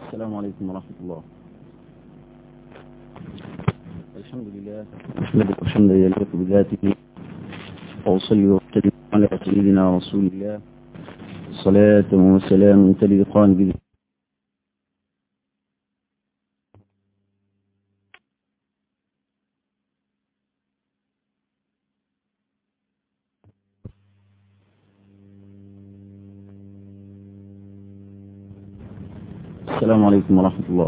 السلام عليكم ورحمة الله الحمد لله أحمدك الحمد يليق بذاته وأصلي وأسلم على سيدنا رسول الله صلاة وسلام تليقان بذاته السلام عليكم ورحمة الله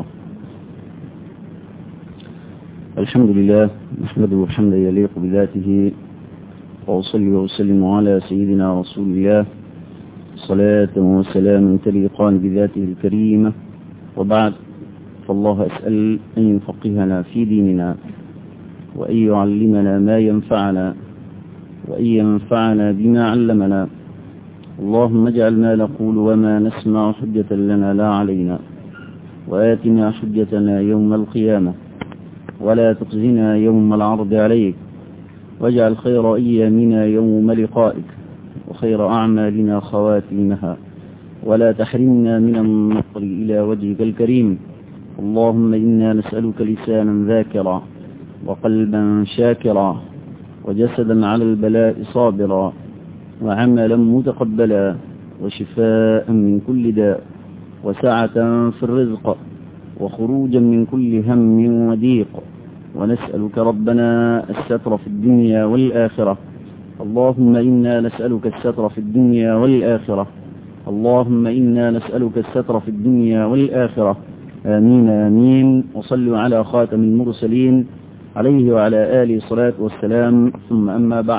الحمد لله نحمده حمدا يليق بذاته وأصلي وأسلم على سيدنا رسول الله صلاة وسلام تليقان بذاته الكريمة وبعد فالله أسأل أن يفقهنا في ديننا وأن يعلمنا ما ينفعنا وأن ينفعنا بما علمنا اللهم اجعل ما نقول وما نسمع حجة لنا لا علينا وآتنا حجتنا يوم القيامة ولا تخزنا يوم العرض عليك واجعل خير أيامنا يوم لقائك وخير أعمالنا خواتيمها ولا تحرمنا من النصر إلى وجهك الكريم اللهم إنا نسألك لسانا ذاكرا وقلبا شاكرا وجسدا على البلاء صابرا وعملا متقبلا وشفاء من كل داء وسعة في الرزق وخروجا من كل هم وضيق ونسألك ربنا الستر في الدنيا والآخرة اللهم إنا نسألك الستر في الدنيا والآخرة اللهم إنا نسألك الستر في الدنيا والآخرة آمين آمين وصلوا على خاتم المرسلين عليه وعلى آله الصلاة والسلام ثم أما بعد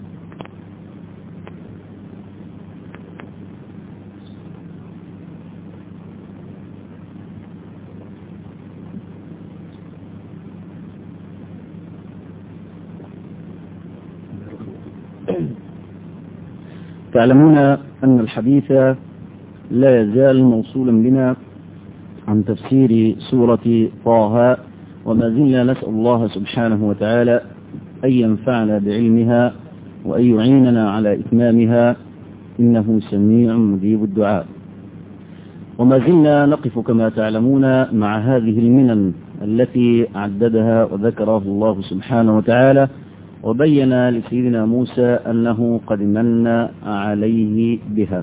تعلمون أن الحديث لا يزال موصولا بنا عن تفسير سورة طه وما زلنا نسأل الله سبحانه وتعالى أن ينفعنا بعلمها وأن يعيننا على إتمامها إنه سميع مجيب الدعاء وما زلنا نقف كما تعلمون مع هذه المنن التي عددها وذكرها الله سبحانه وتعالى وبين لسيدنا موسى أنه قد من عليه بها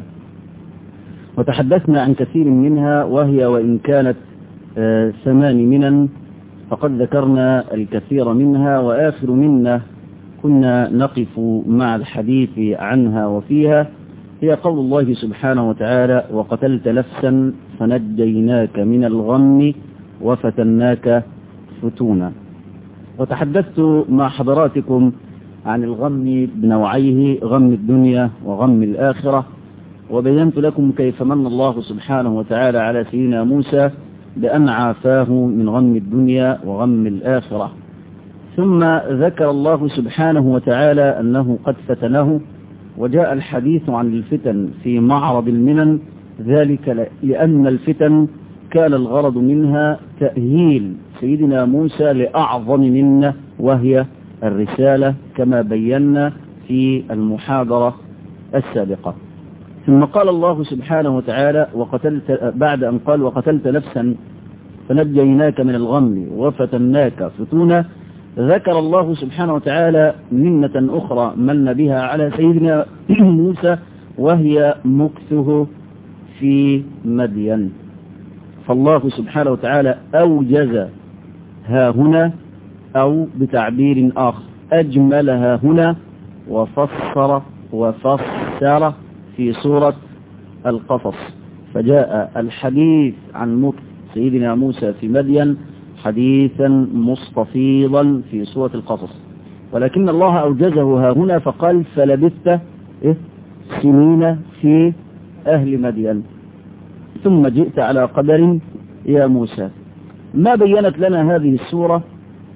وتحدثنا عن كثير منها وهي وإن كانت ثمان منن فقد ذكرنا الكثير منها وآخر منا كنا نقف مع الحديث عنها وفيها هي قول الله سبحانه وتعالى وقتلت نفسا فنجيناك من الغم وفتناك فتونا وتحدثت مع حضراتكم عن الغم بنوعيه غم الدنيا وغم الآخرة وبينت لكم كيف من الله سبحانه وتعالى على سيدنا موسى بأن عافاه من غم الدنيا وغم الآخرة ثم ذكر الله سبحانه وتعالى أنه قد فتنه وجاء الحديث عن الفتن في معرض المنن ذلك لأن الفتن كان الغرض منها تأهيل سيدنا موسى لأعظم منه وهي الرسالة كما بينا في المحاضرة السابقة ثم قال الله سبحانه وتعالى وقتلت بعد أن قال وقتلت نفسا فنجيناك من الغم وفتناك فتونا ذكر الله سبحانه وتعالى منة أخرى من بها على سيدنا موسى وهي مكثه في مدين فالله سبحانه وتعالى أوجز ها هنا أو بتعبير آخر أجملها هنا وفسر وفسر في سورة القصص فجاء الحديث عن مكث سيدنا موسى في مدين حديثا مستفيضا في سورة القصص ولكن الله أوجزه ها هنا فقال فلبثت إيه؟ سنين في أهل مدين ثم جئت على قدر يا موسى ما بينت لنا هذه السورة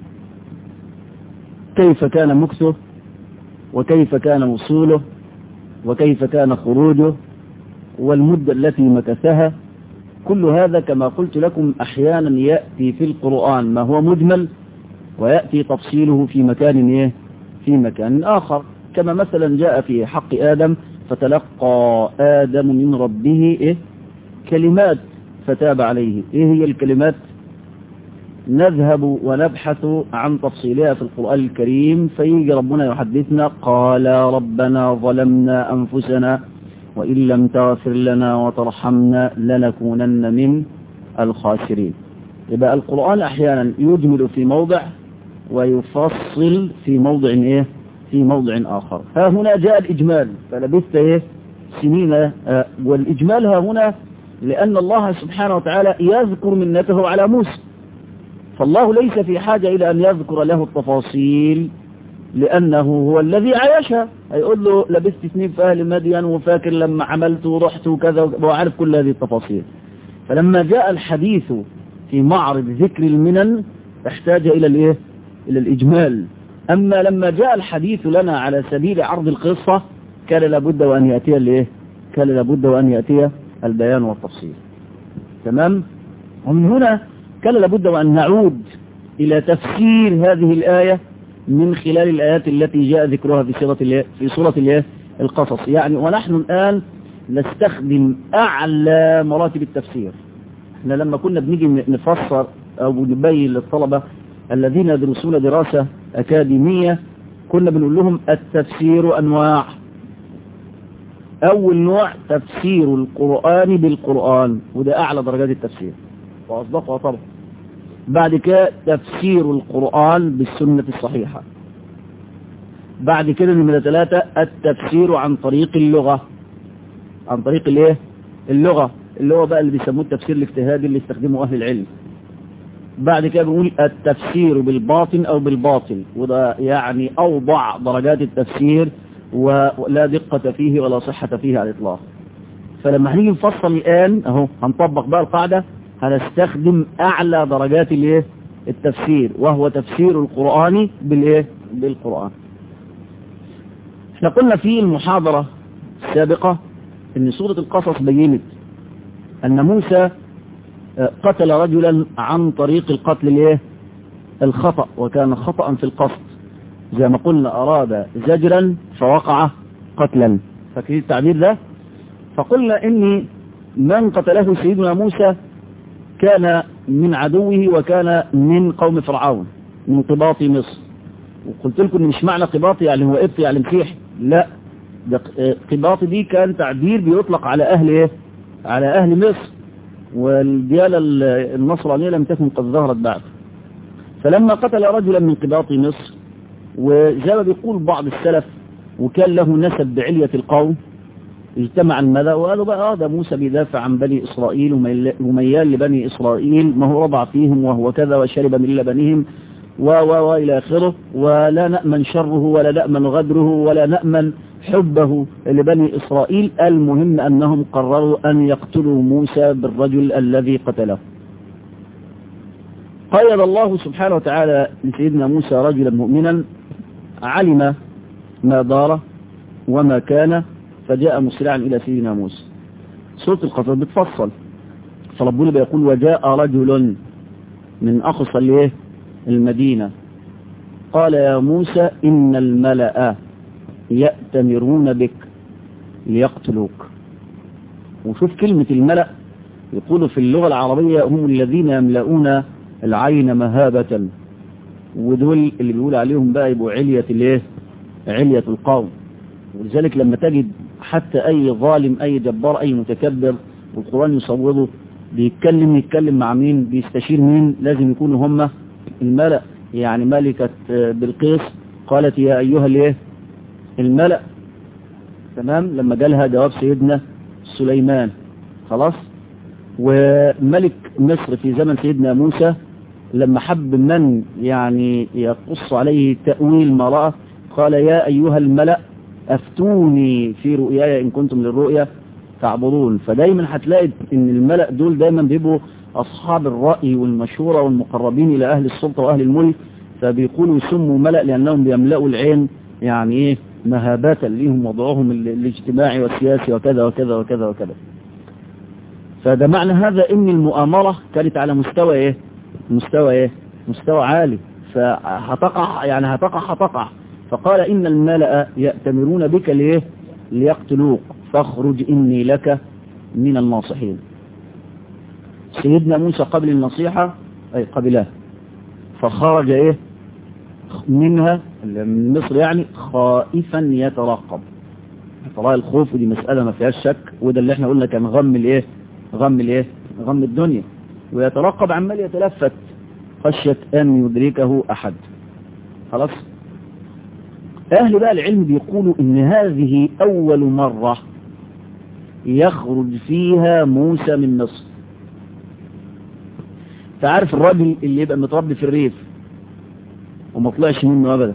كيف كان مكثه وكيف كان وصوله وكيف كان خروجه والمدة التي مكثها كل هذا كما قلت لكم أحيانا يأتي في القرآن ما هو مجمل ويأتي تفصيله في مكان إيه؟ في مكان آخر كما مثلا جاء في حق آدم فتلقى آدم من ربه إيه؟ كلمات فتاب عليه ايه هي الكلمات نذهب ونبحث عن تفصيلها في القرآن الكريم فيجي ربنا يحدثنا قال ربنا ظلمنا أنفسنا وإن لم تغفر لنا وترحمنا لنكونن من الخاسرين يبقى القرآن أحيانا يجمل في موضع ويفصل في موضع إيه في موضع آخر ها هنا جاء الإجمال فلبثت إيه سنين آه والإجمال ها هنا لأن الله سبحانه وتعالى يذكر منته على موسى فالله ليس في حاجة إلى أن يذكر له التفاصيل لأنه هو الذي عايشها هيقول له لبست سنين في أهل مدين وفاكر لما عملت ورحت وكذا وعارف كل هذه التفاصيل فلما جاء الحديث في معرض ذكر المنن احتاج إلى الإيه؟ إلى الإجمال أما لما جاء الحديث لنا على سبيل عرض القصة كان لابد وأن يأتي الإيه؟ كان لابد وأن يأتي البيان والتفصيل تمام ومن هنا كان لابد وأن نعود إلى تفسير هذه الآية من خلال الآيات التي جاء ذكرها في سورة الإيه؟ في سورة الإيه؟ القصص يعني ونحن الآن نستخدم أعلى مراتب التفسير احنا لما كنا بنيجي نفسر أو نبين للطلبة الذين يدرسون دراسة أكاديمية كنا بنقول لهم التفسير أنواع أول نوع تفسير القرآن بالقرآن وده أعلى درجات التفسير وأصدقها طبعا بعد كده تفسير القرآن بالسنة الصحيحة بعد كده نمرة ثلاثة التفسير عن طريق اللغة عن طريق الايه اللغة اللي هو بقى اللي بيسموه التفسير الاجتهادي اللي استخدمه أهل العلم بعد كده بنقول التفسير بالباطن أو بالباطل وده يعني أوضع درجات التفسير ولا دقة فيه ولا صحة فيه على الإطلاق فلما هنيجي نفصل الآن أهو هنطبق بقى القاعدة هنستخدم أعلى درجات الايه التفسير وهو تفسير القرآن بالايه بالقرآن احنا قلنا في المحاضرة السابقة ان سورة القصص بينت ان موسى قتل رجلا عن طريق القتل الايه الخطأ وكان خطأ في القصد زي ما قلنا اراد زجرا فوقع قتلا فاكرين التعبير ده فقلنا ان من قتله سيدنا موسى كان من عدوه وكان من قوم فرعون من قباط مصر وقلت لكم ان مش معنى قباط يعني هو ابط يعني مسيح لا ده قباط دي كان تعبير بيطلق على اهل ايه على اهل مصر والديانة النصرانية لم تكن قد ظهرت بعد فلما قتل رجلا من قباط مصر وزي ما بيقول بعض السلف وكان له نسب بعلية القوم اجتمع الملأ وقالوا بقى ده موسى بيدافع عن بني إسرائيل وميال لبني إسرائيل ما هو رضع فيهم وهو كذا وشرب من لبنهم و و وإلى آخره ولا نأمن شره ولا نأمن غدره ولا نأمن حبه لبني إسرائيل المهم أنهم قرروا أن يقتلوا موسى بالرجل الذي قتله قيد الله سبحانه وتعالى لسيدنا موسى رجلا مؤمنا علم ما دار وما كان فجاء مسرعا إلى سيدنا موسى سورة القصص بتفصل فربنا بيقول وجاء رجل من أقصى الايه المدينة قال يا موسى إن الملأ يأتمرون بك ليقتلوك وشوف كلمة الملأ يقولوا في اللغة العربية هم الذين يملؤون العين مهابة ودول اللي بيقول عليهم بقى يبقوا علية الايه علية القوم ولذلك لما تجد حتى أي ظالم أي جبار أي متكبر والقرآن يصوره بيتكلم يتكلم مع مين بيستشير مين لازم يكونوا هم الملأ يعني ملكة بلقيس قالت يا أيها الايه الملأ تمام لما جالها جواب سيدنا سليمان خلاص وملك مصر في زمن سيدنا موسى لما حب من يعني يقص عليه تأويل ما رأى قال يا أيها الملأ أفتوني في رؤياي إن كنتم للرؤيا تعبرون فدايما هتلاقي إن الملأ دول دايما بيبقوا أصحاب الرأي والمشورة والمقربين إلى أهل السلطة وأهل الملك فبيقولوا يسموا ملأ لأنهم بيملأوا العين يعني إيه مهابة ليهم وضعهم الاجتماعي والسياسي وكذا وكذا وكذا وكذا فده معنى هذا ان المؤامرة كانت على مستوى ايه مستوى ايه مستوى عالي فهتقع يعني هتقع هتقع فقال ان الملأ يأتمرون بك ليه ليقتلوك فاخرج اني لك من الناصحين سيدنا موسى قبل النصيحة أي قبلها فخرج إيه منها من مصر يعني خائفا يترقب طلاق الخوف ودي مسألة ما فيهاش شك وده اللي احنا قلنا كان غم الايه غم الايه غم الدنيا ويترقب عمال يتلفت خشية أن يدركه أحد خلاص أهل بقى العلم بيقولوا إن هذه أول مرة يخرج فيها موسى من مصر تعرف الراجل اللي يبقى متربي في الريف وما طلعش منه أبدا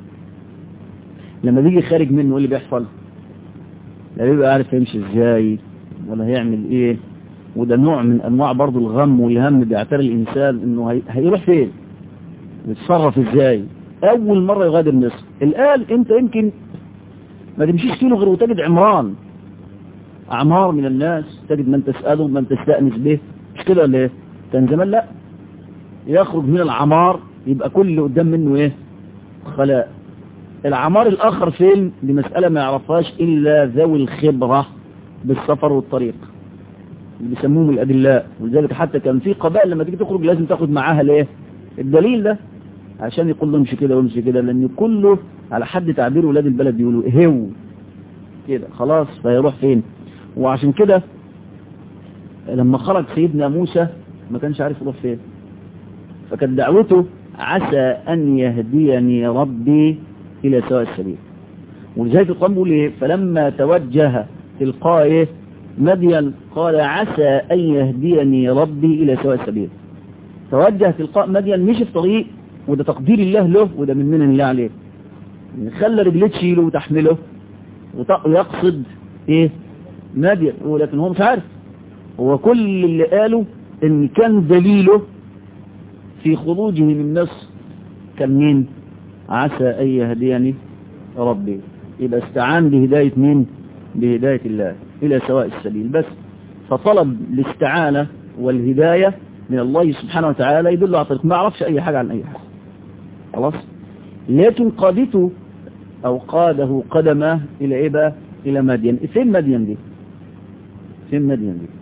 لما بيجي خارج منه ايه اللي بيحصل لا بيبقى عارف يمشي ازاي ولا هيعمل ايه وده نوع من انواع برضو الغم والهم بيعتري الانسان انه هي... هيروح فين يتصرف ازاي اول مرة يغادر مصر الان انت يمكن ما تمشيش كيلو غير وتجد عمران اعمار من الناس تجد من تسأله من تستأنس به مش كده ولا ايه كان زمان لا يخرج من العمار يبقى كل اللي قدام منه ايه خلاء العمار الاخر فين دي مسألة ما يعرفهاش الا ذوي الخبرة بالسفر والطريق اللي بيسموهم الادلاء ولذلك حتى كان في قبائل لما تيجي تخرج لازم تاخد معاها الايه الدليل ده عشان يقول له امشي كده وامشي كده لان كله على حد تعبير ولاد البلد بيقولوا هو كده خلاص فيروح فين وعشان كده لما خرج سيدنا موسى ما كانش عارف يروح فين فكانت دعوته عسى أن يهديني ربي إلى سواء السبيل ولذلك القرآن بيقول إيه فلما توجه تلقاء إيه مدين قال عسى أن يهديني ربي إلى سواء السبيل توجه تلقاء مدين مش في طريق وده تقدير الله له وده من منن الله عليه خلى رجليه تشيله وتحمله ويقصد ايه مدين ولكن هو مش عارف هو كل اللي قاله ان كان دليله في خروجه من مصر كان مين عسى ان يهديني ربي يبقى استعان بهداية مين بهداية الله الى سواء السبيل بس فطلب الاستعانة والهداية من الله سبحانه وتعالى يدل على طريق ما عرفش اي حاجة عن اي حاجة خلاص لكن قادته او قاده قدمه الى ايه بقى الى مدين فين مدين دي فين مدين دي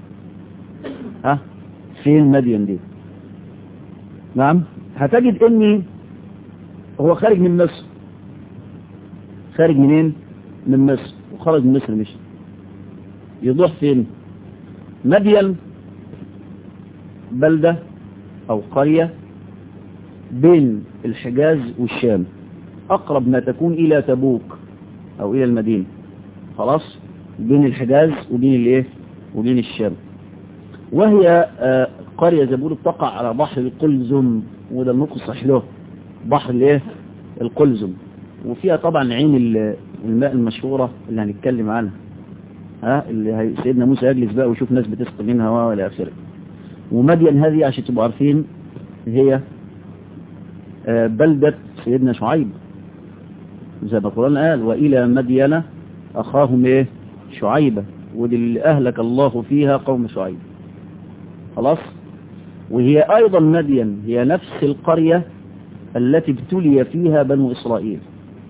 ها فين مدين دي نعم هتجد اني هو خارج من مصر خارج منين من مصر وخرج من مصر مش يروح فين مدين بلدة او قرية بين الحجاز والشام اقرب ما تكون الى تبوك او الى المدينة خلاص بين الحجاز وبين الايه وبين الشام وهي آه قرية زبول تقع على بحر القلزم وده النطق الصحيح له بحر الايه القلزم وفيها طبعا عين الماء المشهورة اللي هنتكلم عنها ها اللي سيدنا موسى يجلس بقى ويشوف ناس بتسقي منها والى اخره ومدين هذه عشان تبقوا عارفين هي آه بلدة سيدنا شعيب زي ما القرآن قال وإلى مدين أخاهم إيه شعيبة ودي اللي أهلك الله فيها قوم شعيب خلاص وهي أيضا مدين هي نفس القرية التي ابتلي فيها بنو إسرائيل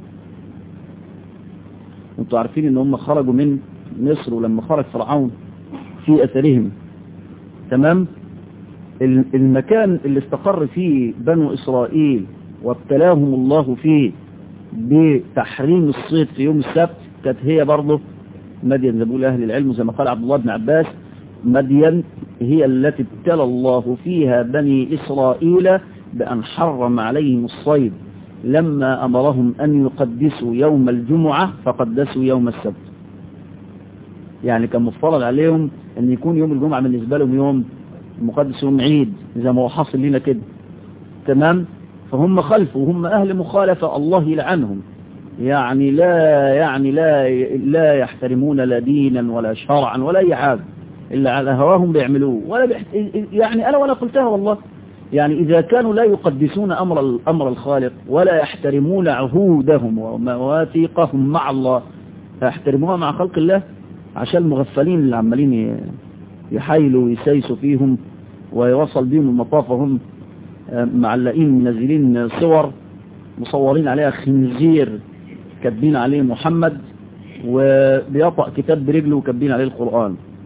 انتوا عارفين ان هم خرجوا من مصر ولما خرج فرعون في أثرهم تمام المكان اللي استقر فيه بنو إسرائيل وابتلاهم الله فيه بتحريم الصيد في يوم السبت كانت هي برضه مدين زي بيقول أهل العلم زي ما قال عبد الله بن عباس مدين هي التي ابتلى الله فيها بني إسرائيل بأن حرم عليهم الصيد لما أمرهم أن يقدسوا يوم الجمعة فقدسوا يوم السبت يعني كان مفترض عليهم أن يكون يوم الجمعة بالنسبة لهم يوم مقدس يوم عيد زي ما هو حاصل لنا كده تمام فهم خلفوا وهم أهل مخالفة الله يلعنهم يعني لا يعني لا لا يحترمون لا دينا ولا شرعا ولا أي حاجة إلا على هواهم بيعملوه ولا بيحت... يعني أنا وأنا قلتها والله يعني إذا كانوا لا يقدسون أمر الأمر الخالق ولا يحترمون عهودهم ومواثيقهم مع الله يحترموها مع خلق الله عشان المغفلين اللي عمالين يحايلوا ويسيسوا فيهم ويوصل بهم المطاف وهم معلقين منزلين صور مصورين عليها خنزير كاتبين عليه محمد وبيطأ كتاب برجله وكاتبين عليه القرآن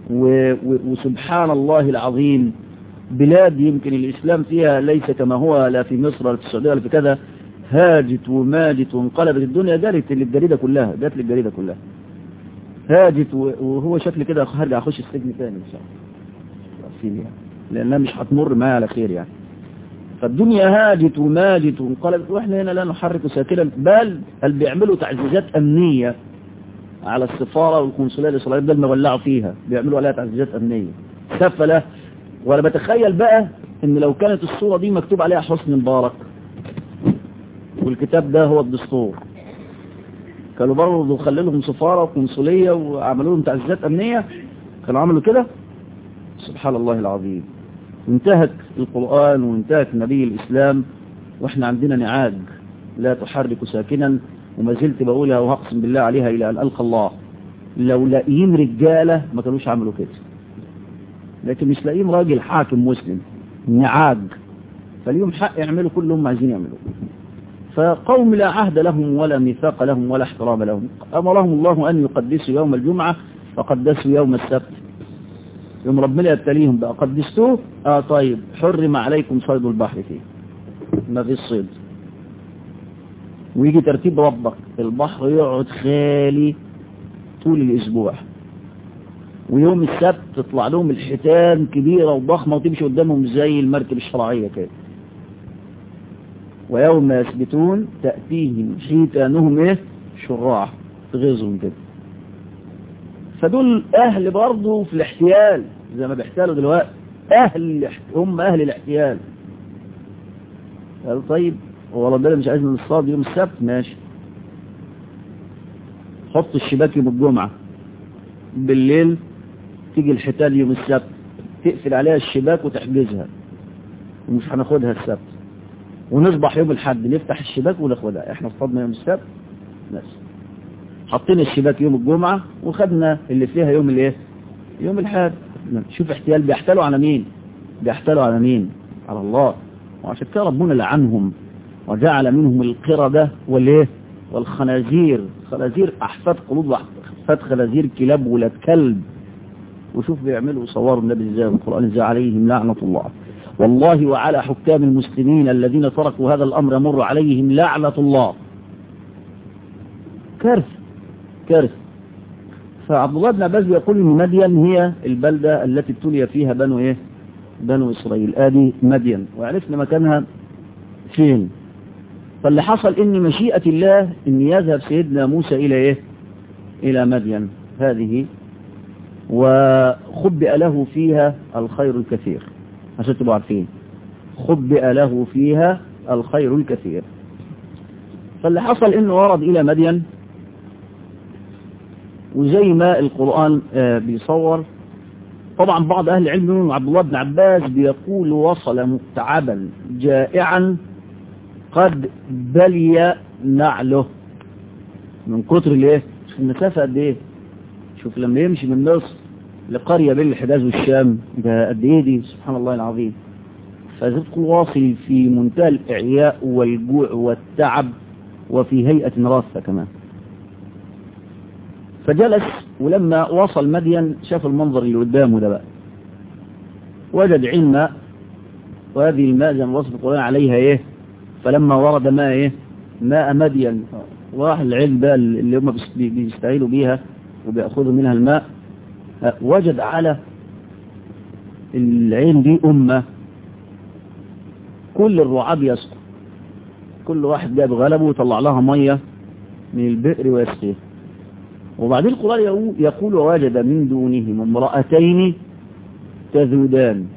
و... و... وسبحان الله العظيم بلاد يمكن الإسلام فيها ليس كما هو لا في مصر ولا في السعودية ولا في كذا هاجت وماجت وانقلبت الدنيا جالت للجريدة كلها جات للجريدة كلها هاجت وهو شكل كده هرجع اخش السجن تاني ان شاء الله يعني. لانها مش هتمر معايا على خير يعني فالدنيا هاجت وماجت وانقلبت واحنا هنا لا نحرك ساكنا بل بل بيعملوا تعزيزات امنيه على السفاره والقنصليه الاسرائيليه بدل ما ولعوا فيها بيعملوا عليها تعزيزات امنيه سفله وانا بتخيل بقى ان لو كانت الصوره دي مكتوب عليها حسني مبارك والكتاب ده هو الدستور كانوا برضه خلوا لهم سفاره وقنصليه وعملوا لهم تعزيزات امنيه كانوا عملوا كده سبحان الله العظيم انتهك القرآن وانتهك نبي الإسلام واحنا عندنا نعاج لا تحرك ساكنا وما زلت بقولها وهقسم بالله عليها إلى أن ألقى الله لو لاقيين رجالة ما كانوش عملوا كده لكن مش لاقيين راجل حاكم مسلم نعاج فاليوم حق يعملوا كل هم عايزين يعملوا فقوم لا عهد لهم ولا ميثاق لهم ولا احترام لهم أمرهم الله أن يقدسوا يوم الجمعة فقدسوا يوم السبت يوم ربنا يبتليهم بقى قدستوه اه طيب حرم عليكم صيد البحر فيه ما في الصيد ويجي ترتيب ربك البحر يقعد خالي طول الاسبوع ويوم السبت تطلع لهم الحيتان كبيرة وضخمة وتمشي قدامهم زي المركب الشرعية كده ويوم يثبتون تأتيهم حيتانهم ايه شراع تغيظهم كده فدول اهل برضه في الاحتيال زي ما بيحتالوا دلوقتي اهل هم اهل الاحتيال قال طيب هو ربنا مش عايزنا نصطاد يوم السبت ماشي حط الشباك يوم الجمعة بالليل تيجي الحتال يوم السبت تقفل عليها الشباك وتحجزها ومش هناخدها السبت ونصبح يوم الحد نفتح الشباك وناخدها احنا اصطادنا يوم السبت بس حطينا الشباك يوم الجمعة وخدنا اللي فيها يوم الايه يوم الحد شوف احتيال بيحتالوا على مين بيحتالوا على مين على الله وعشان كده ربنا لعنهم وجعل منهم القردة والايه والخنازير خنازير احفاد قلوب احفاد خنازير كلاب ولاد كلب وشوف بيعملوا صوروا النبي ازاي القرآن ازاي عليهم لعنة الله والله وعلى حكام المسلمين الذين تركوا هذا الامر يمر عليهم لعنة الله كارثة كارثة فعبد الله بن عباس بيقول ان مدين هي البلدة التي ابتلي فيها بنو ايه بنو اسرائيل ادي مدين وعرفنا مكانها فين فاللي حصل ان مشيئة الله ان يذهب سيدنا موسى الى ايه الى مدين هذه وخبئ له فيها الخير الكثير عشان تبقوا عارفين خبئ له فيها الخير الكثير فاللي حصل انه ورد الى مدين وزي ما القرآن بيصور طبعا بعض أهل العلم منهم عبد الله بن عباس بيقول وصل متعبا جائعا قد بلي نعله من كتر الايه شوف المسافة قد ايه شوف لما يمشي من مصر لقرية بين الحجاز والشام ده قد ايه دي سبحان الله العظيم فزدق واصل في منتهى الإعياء والجوع والتعب وفي هيئة راسة كمان فجلس ولما وصل مدين شاف المنظر اللي قدامه ده بقى وجد عين ماء وهذه الماء زي ما وصف القرآن عليها ايه فلما ورد ماء ايه ماء مدين راح العين بقى اللي هم بيستعينوا بيها وبيأخذوا منها الماء وجد على العين دي أمة كل الرعاة بيسقوا كل واحد جاب غلبه وطلع لها مية من البئر ويسقيه وبعدين القرآن يقول ووجد من دونهم امرأتين تذودان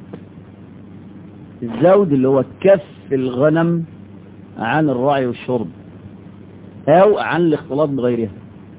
الزود اللي هو كف الغنم عن الرعي والشرب أو عن الاختلاط بغيرها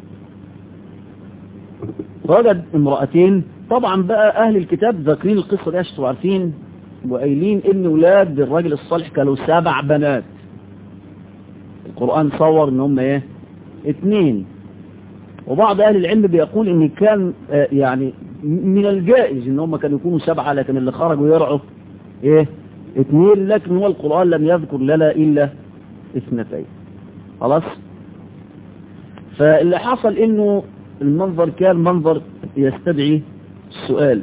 وجد امرأتين طبعا بقى أهل الكتاب ذاكرين القصة دي عشان عارفين وقايلين إن ولاد الراجل الصالح كانوا سبع بنات القرآن صور إن هم إيه اتنين وبعض أهل العلم بيقول إن كان يعني من الجائز إن هم كانوا يكونوا سبعة لكن اللي خرجوا يرعوا إيه اثنين لكن هو القرآن لم يذكر لنا إلا اثنتين خلاص فاللي حصل إنه المنظر كان منظر يستدعي السؤال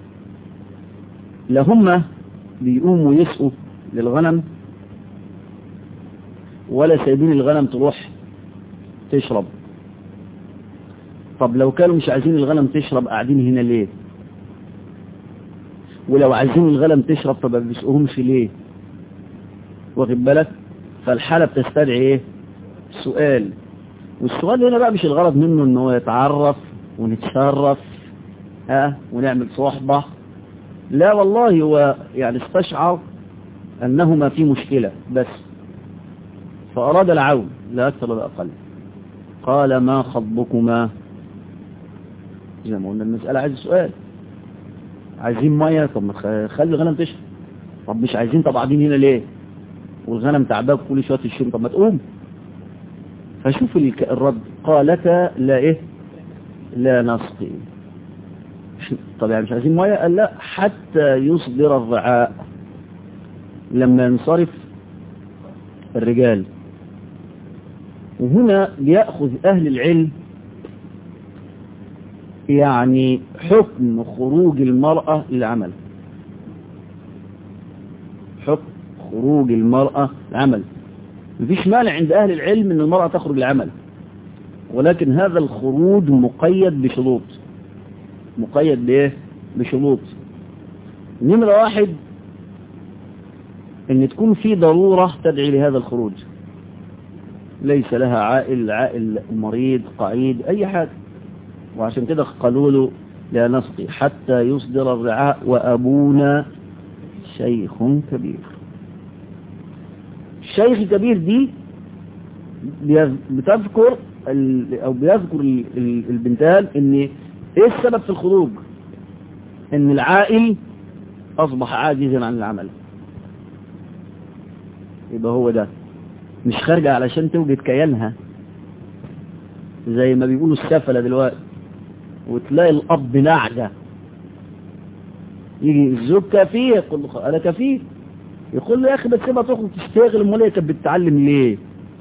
لهم بيقوموا يسقوا للغنم ولا سايبين الغنم تروح تشرب طب لو كانوا مش عايزين الغنم تشرب قاعدين هنا ليه ولو عايزين الغنم تشرب طب ما بيسقوهمش ليه واخد بالك فالحالة بتستدعي ايه سؤال والسؤال هنا بقى مش الغرض منه ان هو يتعرف ونتشرف ها ونعمل صحبة لا والله هو يعني استشعر انهما في مشكلة بس فاراد العون لا اكثر ولا اقل قال ما خطبكما زي ما قلنا المسألة عايز سؤال عايزين مية طب ما خلي الغنم تشرب طب مش عايزين طب قاعدين هنا ليه والغنم تعبان كل شويه الشرب طب ما تقوم فشوف الرد قالتا لا ايه لا نسقي طب يعني مش عايزين ميه قال لا حتى يصدر الرعاء لما ينصرف الرجال وهنا يأخذ أهل العلم يعني حكم خروج المرأة للعمل حكم خروج المرأة للعمل مفيش مانع عند أهل العلم أن المرأة تخرج للعمل ولكن هذا الخروج مقيد بشروط مقيد بإيه؟ بشروط نمرة واحد أن تكون في ضرورة تدعي لهذا الخروج ليس لها عائل عائل مريض قعيد أي حاجة وعشان كده قالوا له لا نسقي حتى يصدر الرعاء وأبونا شيخ كبير الشيخ الكبير دي بتذكر أو بيذكر البنتان ان ايه السبب في الخروج ان العائل اصبح عاجزا عن العمل يبقى هو ده مش خارجة علشان توجد كيانها زي ما بيقولوا السفلة دلوقتي وتلاقي الأب نعجة يجي الزوج كفيه يقول له أنا كفيه يقول له يا أخي بتسيبها تخرج تشتغل امال هي كانت بتتعلم ليه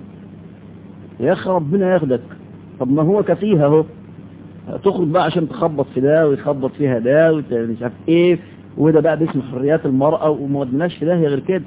يا أخي ربنا ياخدك طب ما هو كفيها اهو تخرج بقى عشان تخبط في ده ويخبط فيها ده ومش عارف ايه وده بقى باسم حريات المرأة وما ودناش في ده غير كده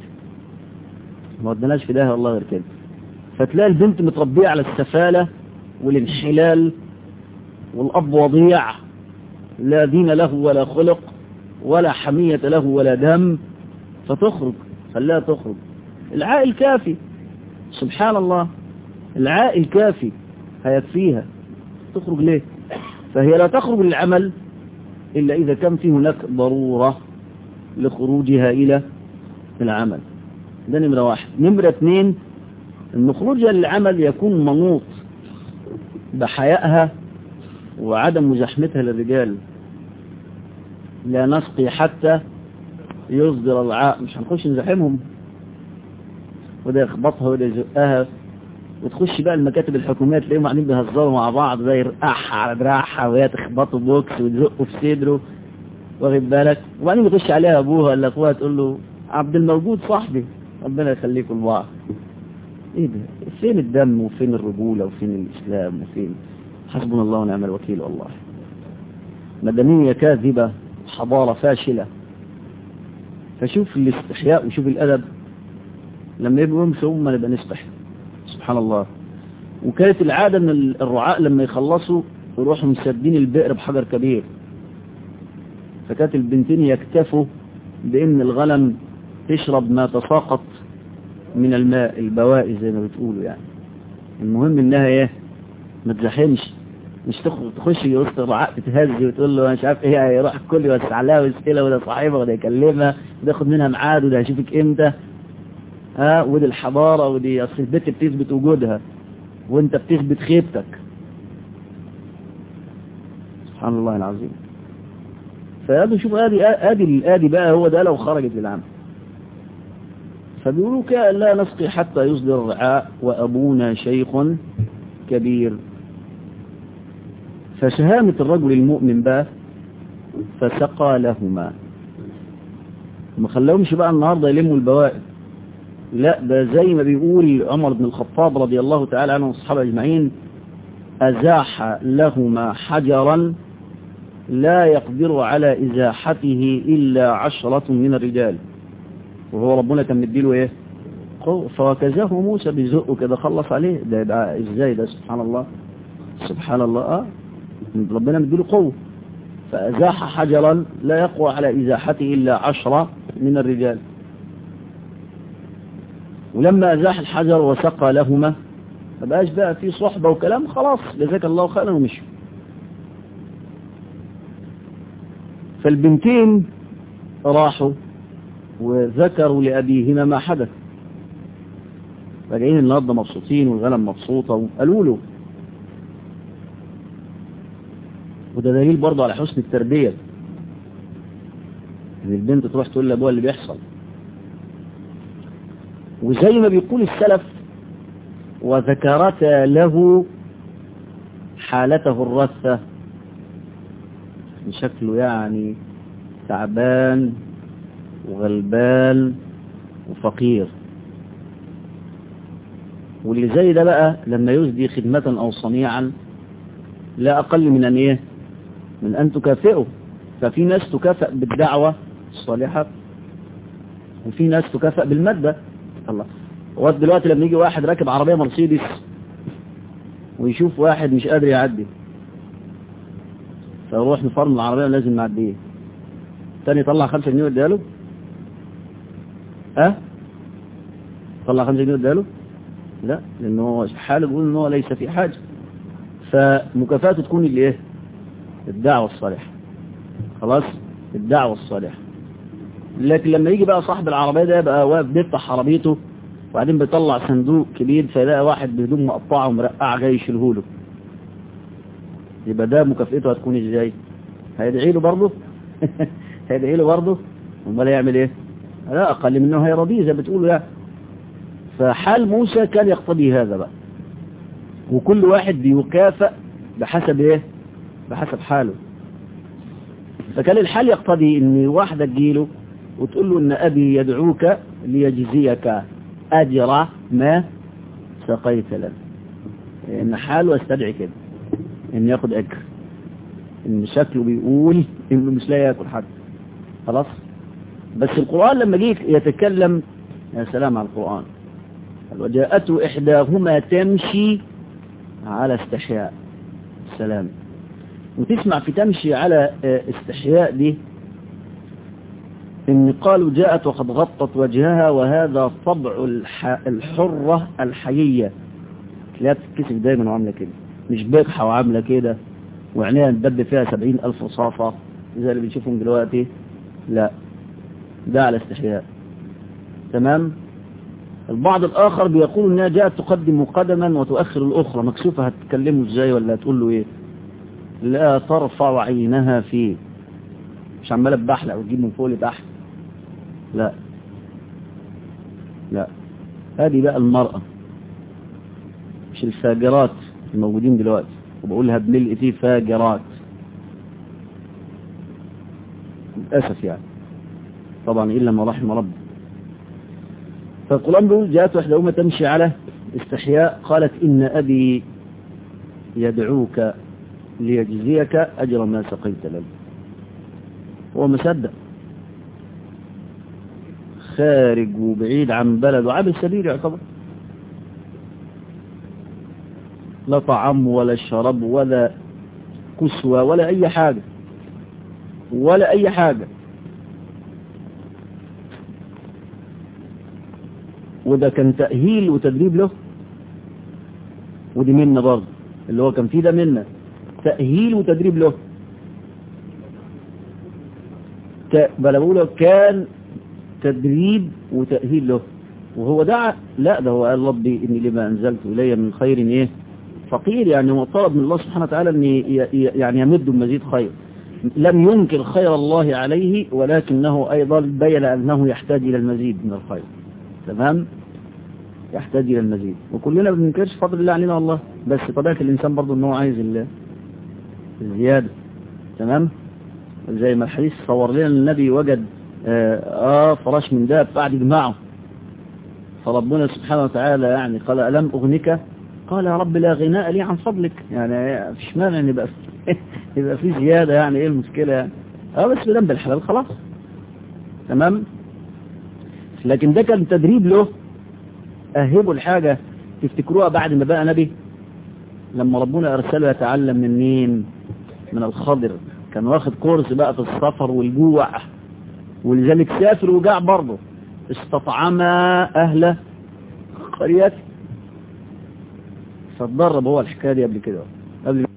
ما ودناش في ده والله غير كده فتلاقي البنت متربية على السفالة والانحلال والأب وضيع لا دين له ولا خلق ولا حمية له ولا دم فتخرج خلاها تخرج العائل كافي سبحان الله العائل كافي هيكفيها تخرج ليه فهي لا تخرج للعمل إلا إذا كان في هناك ضرورة لخروجها إلى العمل ده نمرة واحد نمرة اثنين ان خروجها للعمل يكون منوط بحيائها وعدم مزاحمتها للرجال لا نسقي حتى يصدر العاء مش هنخش نزاحمهم وده يخبطها وده يزقها وتخش بقى المكاتب الحكومية تلاقيهم قاعدين بيهزروا مع بعض ده يرقعها على دراعها وهي تخبطه بوكس وتزقه في صدره واخد بالك وبعدين يخش عليها ابوها ولا اخوها تقول له عبد الموجود صاحبي ربنا يخليكم لبعض ايه ده فين الدم وفين الرجولة وفين الاسلام وفين حسبنا الله ونعم الوكيل والله مدنية كاذبة حضارة فاشلة فشوف الاستحياء وشوف الادب لما يبقوا يمشوا هم نبقى نستحي سبحان الله وكانت العادة ان الرعاء لما يخلصوا يروحوا مسدين البئر بحجر كبير فكانت البنتين يكتفوا بان الغنم تشرب ما تساقط من الماء البوائي زي ما بتقولوا يعني المهم انها ايه ما تزحمش مش تخش وسط الرعاء تتهز وتقول له مش عارف ايه هيروح الكل يوسع لها ويسألها وده صاحبها وده يكلمها وده ياخد منها ميعاد وده هيشوفك امتى ها ودي الحضارة ودي اصل البيت بتثبت وجودها وانت بتثبت خيبتك سبحان الله العظيم فهذا شوف ادي ادي الادي بقى هو ده لو خرجت للعمل فبيقولوا لا نسقي حتى يصدر الرعاء وأبونا شيخ كبير فشهامة الرجل المؤمن بقى فسقى لهما ما خلوهمش بقى النهاردة يلموا البوائد لا ده زي ما بيقول عمر بن الخطاب رضي الله تعالى عنه والصحابة أجمعين أزاح لهما حجرا لا يقدر على إزاحته إلا عشرة من الرجال وهو ربنا كان مديله إيه قوة فوكزاه موسى بزقه كده خلص عليه ده يبقى إزاي ده سبحان الله سبحان الله آه ربنا مديله قوة فأزاح حجرا لا يقوى على إزاحته إلا عشرة من الرجال ولما أزاح الحجر وسقى لهما فبقاش بقى في صحبة وكلام خلاص جزاك الله خيرا ومشوا فالبنتين راحوا وذكروا لأبيهما ما حدث راجعين النهارده مبسوطين والغنم مبسوطة وقالوا له وده دليل برضه على حسن التربية ان البنت تروح تقول لابوها اللي بيحصل وزي ما بيقول السلف وذكرتا له حالته الرثة شكله يعني تعبان وغلبان وفقير واللي زي ده بقى لما يسدي خدمة أو صنيعا لا أقل من أن إيه من أن تكافئه ففي ناس تكافئ بالدعوة الصالحة وفي ناس تكافئ بالمادة الله هو دلوقتي لما يجي واحد راكب عربية مرسيدس ويشوف واحد مش قادر يعدي فيروح نفرم العربية لازم نعديه تاني يطلع خمسة جنيه ويديها له ها طلع خمسة جنيه ويديها له لا لانه حاله بيقول ان هو ليس في حاجة فمكافاته تكون الايه الدعوة الصالحة خلاص الدعوة الصالحة لكن لما يجي بقى صاحب العربية ده بقى واقف بيفتح عربيته وبعدين بيطلع صندوق كبير فيلاقي واحد بهدوم مقطعه ومرقعه جاي يشيله له يبقى ده مكافئته هتكون ازاي هيدعي له برضه هيدعي له برضه امال يعمل ايه لا اقل منه هيرضيه زي بتقولوا يعني فحال موسى كان يقتضي هذا بقى وكل واحد بيكافئ بحسب ايه بحسب حاله فكان الحال يقتضي ان واحدة تجيله وتقول له ان ابي يدعوك ليجزيك اجر ما سقيت له ان حاله يستدعي كده ان ياخد اجر ان شكله بيقول انه مش لا ياكل حد خلاص بس القرآن لما جه يتكلم يا سلام على القرآن وجاءته إحداهما تمشي على استحياء سلام وتسمع في تمشي على استحياء دي إن قالوا جاءت وقد غطت وجهها وهذا طبع الحرة الحيية تلاقيها بتتكسف دايما وعاملة كده مش بجحة وعاملة كده وعينيها ندب فيها سبعين ألف صافة زي اللي بنشوفهم دلوقتي لا ده على استحياء تمام البعض الآخر بيقول إنها جاءت تقدم قدما وتؤخر الأخرى مكسوفة هتكلمه إزاي ولا هتقول له إيه لا ترفع عينها فيه مش عمالة بحلق وتجيب من فوق لتحت لا لا هذه بقى المرأة مش الفاجرات الموجودين دلوقتي وبقولها بملء فيه فاجرات للأسف يعني طبعا إلا ما رحم ربي فالقرآن بيقول جاءت وحدهما تمشي على استحياء قالت إن أبي يدعوك ليجزيك أجر ما سقيت له هو مصدق خارج وبعيد عن بلد وعابر سبيل يعتبر لا طعام ولا شراب ولا كسوة ولا أي حاجة ولا أي حاجة وده كان تأهيل وتدريب له ودي منا برضه اللي هو كان فيه ده منا تأهيل وتدريب له بل بقوله كان تدريب وتأهيل له وهو دعا لا ده هو قال ربي إني لما أنزلت إلي من خير إيه فقير يعني هو طلب من الله سبحانه وتعالى أن يعني يمد مزيد خير لم ينكر خير الله عليه ولكنه أيضا بين أنه يحتاج إلى المزيد من الخير تمام يحتاج إلى المزيد وكلنا ما بننكرش فضل الله علينا والله بس طبيعة الإنسان برضه أنه عايز الزيادة تمام زي ما الحديث صور لنا النبي وجد آه, آه فراش من داب بعد يجمعه فربنا سبحانه وتعالى يعني قال ألم أغنك قال يا رب لا غناء لي عن فضلك يعني فيش مانع ان يبقى يبقى في زيادة يعني ايه المشكلة يعني اه بس بدم بالحلال خلاص تمام لكن ده كان تدريب له أهبوا الحاجة تفتكروها بعد ما بقى نبي لما ربنا أرسله يتعلم من مين من الخضر كان واخد كورس بقى في السفر والجوع ولذلك سافر وجاع برضه استطعم أهل قريته فاتدرب هو الحكاية دي قبل كده قبل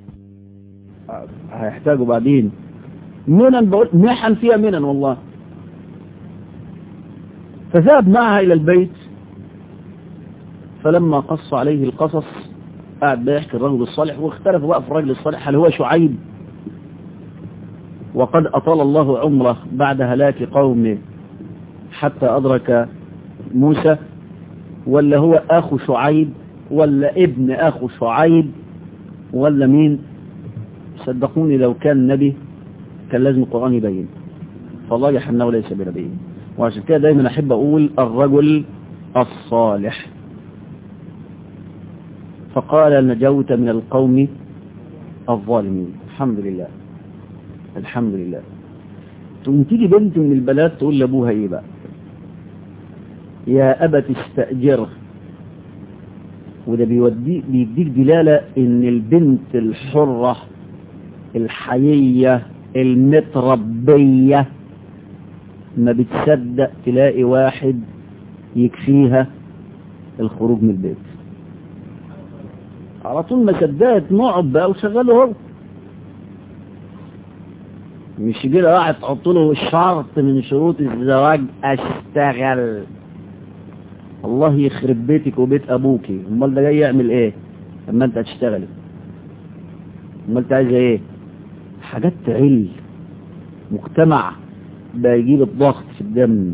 هيحتاجوا بعدين منن بقول محن فيها منن والله فذهب معها إلى البيت فلما قص عليه القصص قاعد بيحكي الرجل الصالح واختلف بقى في الرجل الصالح هل هو شعيب وقد أطال الله عمره بعد هلاك قومه حتى أدرك موسى ولا هو أخو شعيب ولا ابن أخو شعيب ولا مين صدقوني لو كان نبي كان لازم القرآن يبين فالله أنه ليس بنبي وعشان كده دايما أحب أقول الرجل الصالح فقال نجوت من القوم الظالمين الحمد لله الحمد لله تقوم تيجي بنت من البنات تقول لابوها ايه بقى يا أبت استأجره وده بيودي بيديك دلالة ان البنت الحرة الحيية المتربية ما بتصدق تلاقي واحد يكفيها الخروج من البيت على طول ما صدقت نقعد بقى وشغله هو مش يجي له واحد تحط له شرط من شروط الزواج اشتغل الله يخرب بيتك وبيت ابوكي امال ده جاي يعمل ايه اما انت هتشتغلي امال انت عايزه ايه حاجات تعل مجتمع بقى يجيب الضغط في الدم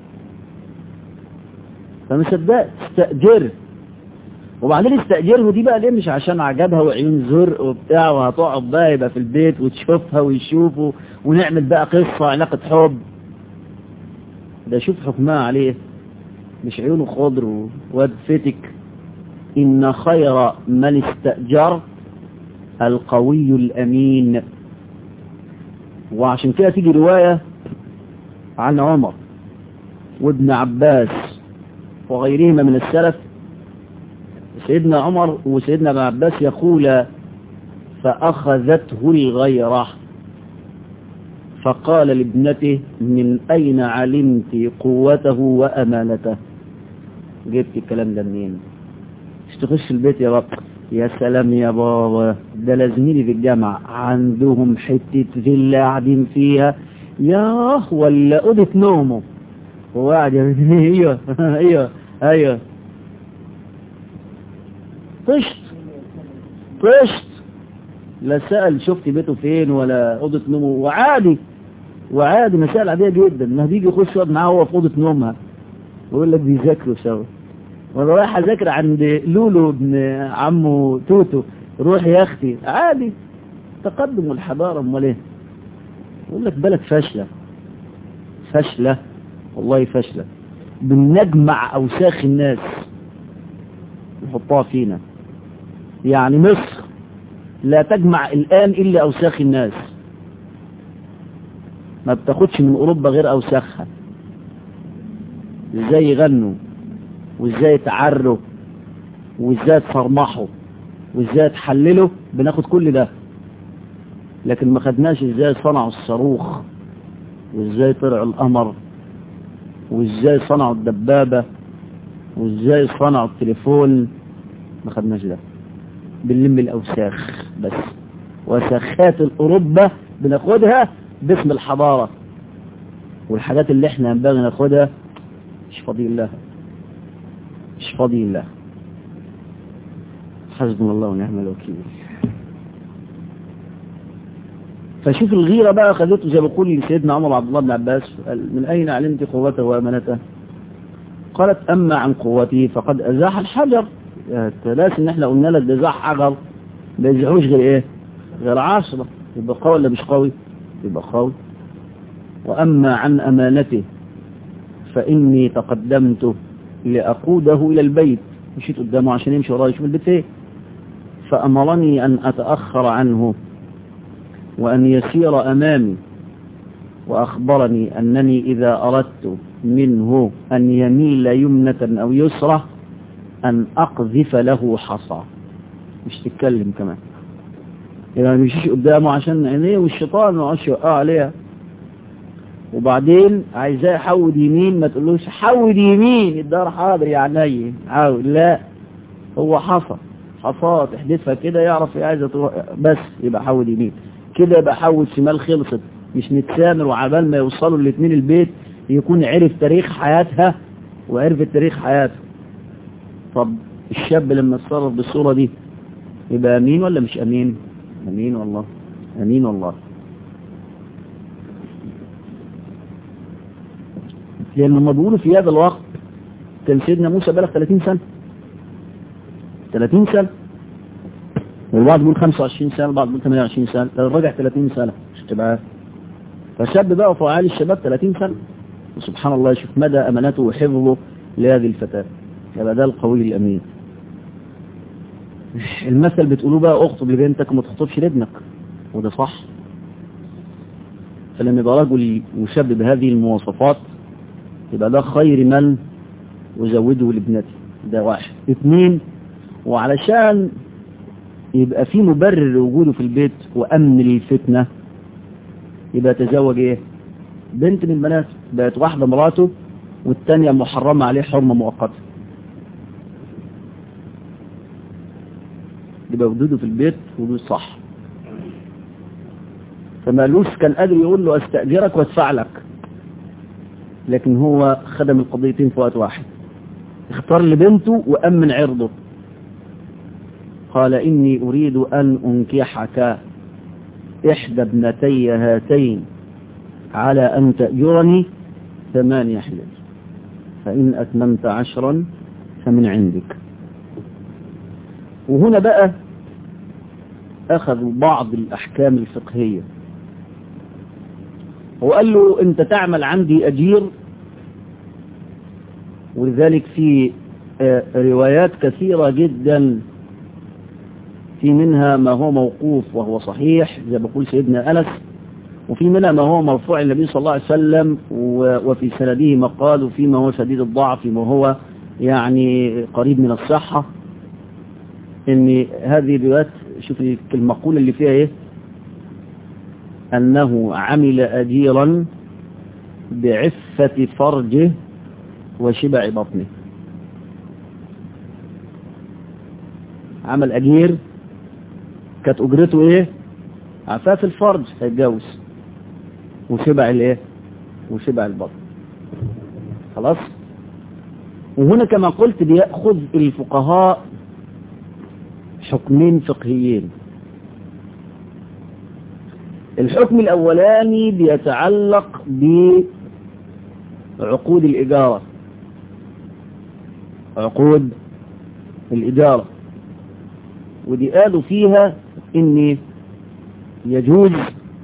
فما صدقت استأجرت وبعدين استأجره دي بقى ليه مش عشان عجبها وعيون زرق وبتاع وهتقعد بقى يبقى في البيت وتشوفها ويشوفوا ونعمل بقى قصة علاقة حب ده شوف حكمها عليه مش عيونه خضر واد فتك إن خير من استأجر القوي الأمين وعشان كده تيجي رواية عن عمر وابن عباس وغيرهما من السلف سيدنا عمر وسيدنا ابن عباس يقول فأخذته الغيرة فقال لابنته من أين علمت قوته وأمانته جبت الكلام ده منين مش تخش البيت يا بابا يا سلام يا بابا ده لازميني في الجامعة عندهم حتة فيلا قاعدين فيها ياه ولا أوضة نومه هو قاعد ايوه ايوه ايوه طشت طشت لا سأل شفت بيته فين ولا أوضة نومه وعادي وعادي مسائل عادية جدا ما بيجي يخش يقعد معاه هو في أوضة نومها ويقول لك بيذاكروا سوا وانا رايح اذاكر عند لولو ابن عمه توتو روح يا اختي عادي تقدم والحضارة امال ايه يقول لك بلد فاشلة فاشلة والله فاشلة بنجمع اوساخ الناس نحطها فينا يعني مصر لا تجمع الآن إلا أوساخ الناس ما بتاخدش من أوروبا غير أوساخها ازاي يغنوا وازاي يتعروا وازاي يتصرمحوا وازاي يتحللوا بناخد كل ده لكن ما خدناش ازاي صنعوا الصاروخ وازاي طلعوا القمر وازاي صنعوا الدبابة وازاي صنعوا التليفون ما خدناش ده بنلم الاوساخ بس وسخات الاوروبا بناخدها باسم الحضارة والحاجات اللي احنا ينبغي ناخدها مش فاضي الله مش فاضي الله حسبنا الله ونعم الوكيل فشوف الغيرة بقى خذته زي ما بقول لسيدنا عمر عبد الله بن عباس من أين علمت قوته وأمانته قالت أما عن قوته فقد أزاح الحجر الثلاث ان احنا قلنا لك ده زاح حجر ما يزحوش غير ايه غير عشرة يبقى قوي ولا مش قوي يبقى قوي وأما عن أمانته فإني تقدمت لأقوده إلى البيت مشيت قدامه عشان يمشي وراي يشوف البيت ايه فأمرني أن أتأخر عنه وأن يسير أمامي وأخبرني أنني إذا أردت منه أن يميل يمنة أو يسرة أن أقذف له حصى مش تتكلم كمان يعني ما يمشيش قدامه عشان عينيه والشيطان ما يقعدش يوقع عليها وبعدين عايزاه يحود يمين ما تقولوش حود يمين الدار حاضر يا عيني حاول لا هو حصى حصى تحدثها كده يعرف عايزه تروح بس يبقى حود يمين كده يبقى حود شمال خلصت مش نتسامر وعبال ما يوصلوا الاثنين البيت يكون عرف تاريخ حياتها وعرف تاريخ حياته طب الشاب لما اتصرف بالصورة دي يبقى امين ولا مش امين امين والله امين والله لان هم بيقولوا في هذا الوقت كان سيدنا موسى بلغ 30 سنة 30 سنة والبعض بيقول 25 سنة البعض بيقول 28 سنة الراجع 30 سنة مش تبقى فشاب بقى فعالي الشباب 30 سنة وسبحان الله شوف مدى أمانته وحفظه لهذه الفتاة يبقى ده القوي الأمين المثل بتقولوه بقى اخطب لبنتك وما تخطبش لابنك وده صح فلما يبقى رجل وشاب بهذه المواصفات يبقى ده خير من وزوده لابنتي ده واحد اثنين وعلشان يبقى في مبرر لوجوده في البيت وأمن للفتنة يبقى تزوج ايه بنت من بنات بقت واحدة مراته والتانية محرمة عليه حرمة مؤقتة يبقى وجوده في البيت وجود صح فما قالوش كان قادر يقول له استأجرك وادفع لك لكن هو خدم القضيتين في وقت واحد اختار لبنته وأمن عرضه قال إني أريد أن أنكحك إحدى ابنتي هاتين على أن تأجرني ثمانية حجج فإن أتممت عشرا فمن عندك وهنا بقى أخذوا بعض الأحكام الفقهية وقال له أنت تعمل عندي أجير ولذلك في روايات كثيرة جدا في منها ما هو موقوف وهو صحيح زي ما بقول سيدنا أنس وفي منها ما هو مرفوع النبي صلى الله عليه وسلم وفي سنده مقال وفي ما هو شديد الضعف ما هو يعني قريب من الصحة ان هذه الروايات شوف المقولة اللي فيها ايه انه عمل اجيرا بعفة فرجه وشبع بطنه عمل اجير كانت اجرته ايه عفاف الفرج هيتجوز وشبع الايه وشبع البطن خلاص وهنا كما قلت بيأخذ الفقهاء حكمين فقهيين الحكم الأولاني بيتعلق بعقود الإجارة عقود الإجارة ودي قالوا فيها إن يجوز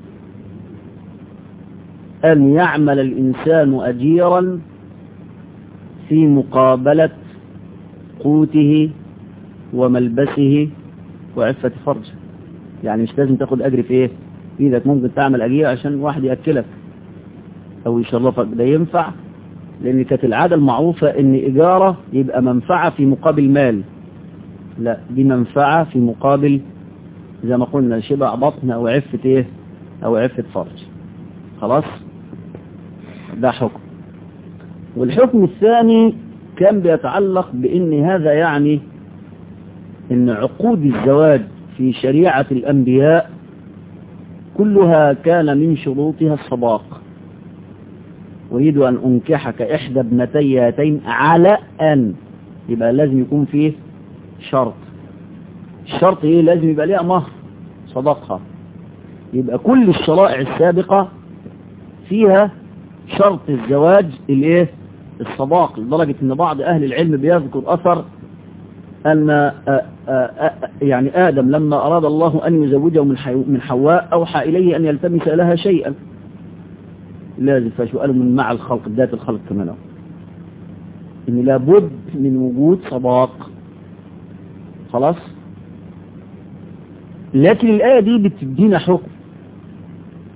أن يعمل الإنسان أجيرا في مقابلة قوته وملبسه وعفة فرجه يعني مش لازم تاخد أجر في إيه إيدك ممكن تعمل أجير عشان واحد يأكلك أو يشرفك ده ينفع لأن كانت العادة المعروفة إن إجارة يبقى منفعة في مقابل مال لا دي منفعة في مقابل زي ما قلنا شبع بطن أو عفة إيه أو عفة فرج خلاص ده حكم والحكم الثاني كان بيتعلق بأن هذا يعني أن عقود الزواج في شريعة الأنبياء كلها كان من شروطها الصداق أريد أن أنكحك إحدى ابنتي هاتين على أن يبقى لازم يكون فيه شرط الشرط إيه لازم يبقى ليها مهر صدقها يبقى كل الشرائع السابقة فيها شرط الزواج الايه الصداق لدرجة ان بعض اهل العلم بيذكر اثر ان آآ آآ يعني ادم لما اراد الله ان يزوجه من من حواء اوحى اليه ان يلتمس لها شيئا لازم فسؤال من مع الخلق ذات الخلق كمان ان لابد من وجود صداق خلاص لكن الآية دي بتدينا حكم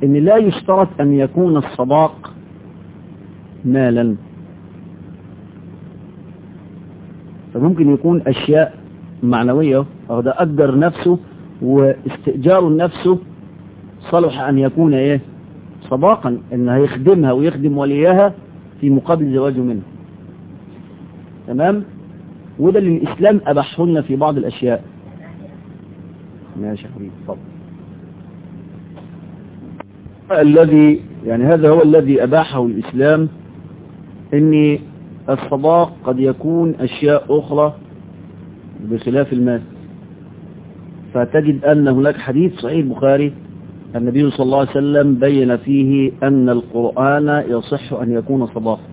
ان لا يشترط ان يكون الصداق مالا فممكن يكون اشياء معنوية أو ده أجر نفسه واستئجار نفسه صلح أن يكون إيه صداقا إن هيخدمها ويخدم وليها في مقابل زواجه منه تمام وده اللي الإسلام أبحه لنا في بعض الأشياء ماشي حبيبي اتفضل الذي يعني هذا هو الذي أباحه الإسلام إن الصداق قد يكون أشياء أخرى بخلاف المال فتجد أن هناك حديث صحيح البخاري النبي صلى الله عليه وسلم بين فيه أن القرآن يصح أن يكون صداقا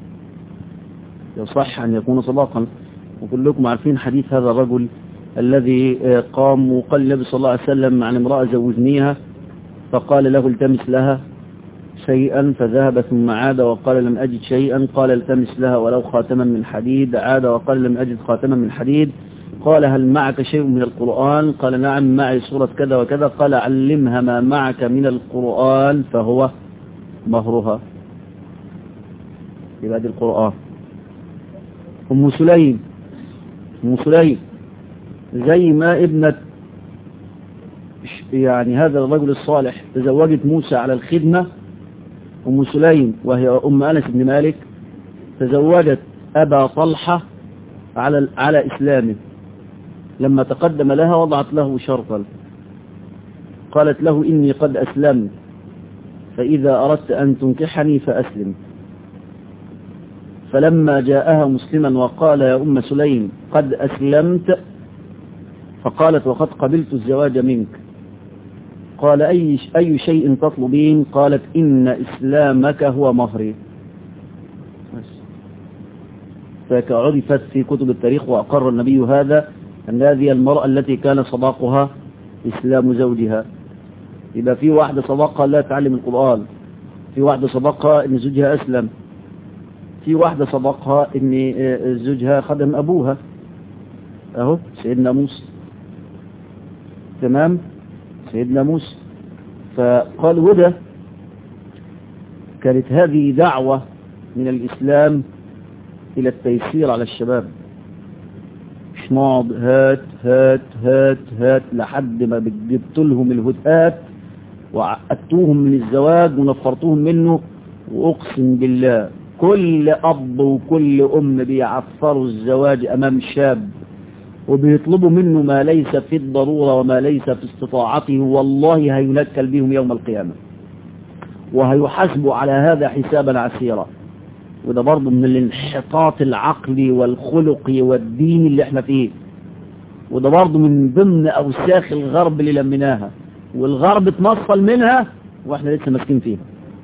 يصح أن يكون صداقا وكلكم عارفين حديث هذا الرجل الذي قام وقال النبي صلى الله عليه وسلم عن امرأة زوجنيها فقال له التمس لها شيئا فذهب ثم عاد وقال لم أجد شيئا قال التمس لها ولو خاتما من حديد عاد وقال لم أجد خاتما من حديد قال هل معك شيء من القرآن قال نعم معي سورة كذا وكذا قال علمها ما معك من القرآن فهو مهرها يبقى دي القرآن أم سليم أم سليم زي ما ابنة يعني هذا الرجل الصالح تزوجت موسى على الخدمة أم سليم وهي أم أنس بن مالك تزوجت أبا طلحة على على إسلامه لما تقدم لها وضعت له شرطا قالت له إني قد أسلمت فإذا أردت أن تنكحني فأسلم فلما جاءها مسلما وقال يا أم سليم قد أسلمت فقالت وقد قبلت الزواج منك قال أي, أي شيء تطلبين قالت إن إسلامك هو مهري فكعرفت في كتب التاريخ وأقر النبي هذا أن هذه المرأة التي كان صداقها إسلام زوجها يبقى في واحدة صداقها لا تعلم القرآن في واحدة صداقها إن زوجها أسلم في واحدة صداقها إن زوجها خدم أبوها أهو سيدنا موسى تمام سيدنا موسى فقال وده كانت هذه دعوة من الإسلام إلى التيسير على الشباب مش نقعد هات هات هات هات لحد ما جبت لهم الهدآت وعقدتوهم من الزواج ونفرتوهم منه وأقسم بالله كل أب وكل أم بيعفروا الزواج أمام الشاب وبيطلبوا منه ما ليس في الضرورة وما ليس في استطاعته والله هينكل بهم يوم القيامة وهيحاسبوا على هذا حسابا عسيرا وده برضه من الانحطاط العقلي والخلقي والديني اللي احنا فيه وده برضه من ضمن أوساخ الغرب اللي لمناها والغرب اتمصل منها واحنا لسه ماسكين فيها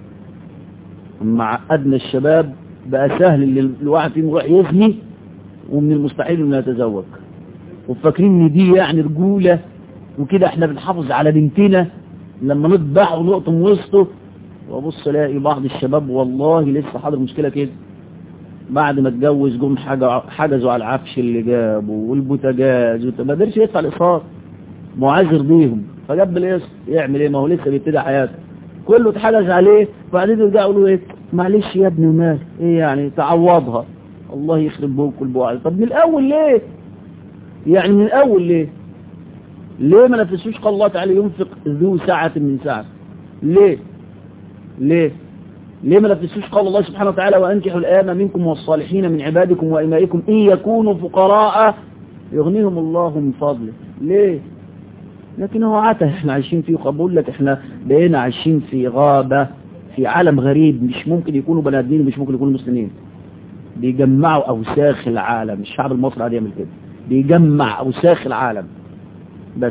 اما عقدنا الشباب بقى سهل اللي الواحد فيهم يروح يزني ومن المستحيل انه يتزوج وفاكرين ان دي يعني رجولة وكده احنا بنحافظ على بنتنا لما نطبع ونقطم وسطه وابص الاقي بعض الشباب والله لسه حاضر مشكلة كده بعد ما اتجوز جم حجزوا على العفش اللي جابه والبوتاجاز ما قدرش يدفع الاقساط معاذر بيهم فجاب القسط يعمل ايه ما هو لسه بيبتدي حياته كله اتحجز عليه وبعدين يرجعوا له ايه معلش يا ابني مال ايه يعني تعوضها الله يخرب بوك البوعي طب من الاول ليه يعني من الاول ليه ليه ما نفسوش قال الله تعالى ينفق ذو ساعة من ساعة ليه ليه ليه ما نفسوش قال الله سبحانه وتعالى وأنكحوا الآن منكم والصالحين من عبادكم وإمائكم إن يكونوا فقراء يغنيهم الله من فضله ليه لكن هو عته احنا عايشين فيه بقول لك احنا بقينا عايشين في غابة في عالم غريب مش ممكن يكونوا بني ادمين ومش ممكن يكونوا مسلمين بيجمعوا اوساخ العالم الشعب المصري عادي يعمل كده بيجمع اوساخ العالم بس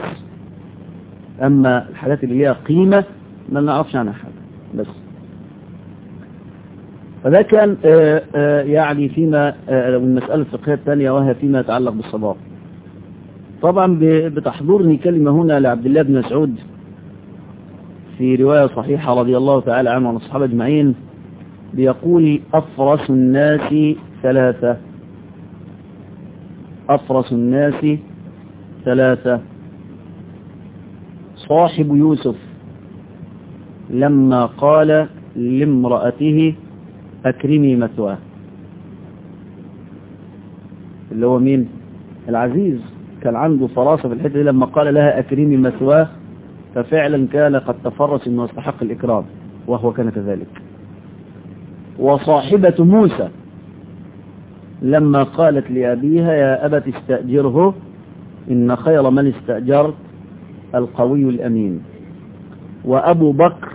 اما الحاجات اللي ليها قيمة ما نعرفش عنها حاجة بس فده كان آآ آآ يعني فيما المسألة الفقهية الثانية وهي فيما يتعلق بالصداق طبعا بتحضرني كلمة هنا لعبد الله بن مسعود في رواية صحيحة رضي الله تعالى عنه وعن الصحابة اجمعين بيقول أفرس الناس ثلاثة أفرس الناس ثلاثة صاحب يوسف لما قال لامرأته أكرمي مثواه اللي هو مين العزيز كان عنده فراسة في الحتة دي لما قال لها أكرمي مثواه ففعلا كان قد تفرس انه يستحق الإكرام وهو كان كذلك وصاحبة موسى لما قالت لأبيها يا أبت استأجره إن خير من استأجرت القوي الأمين وأبو بكر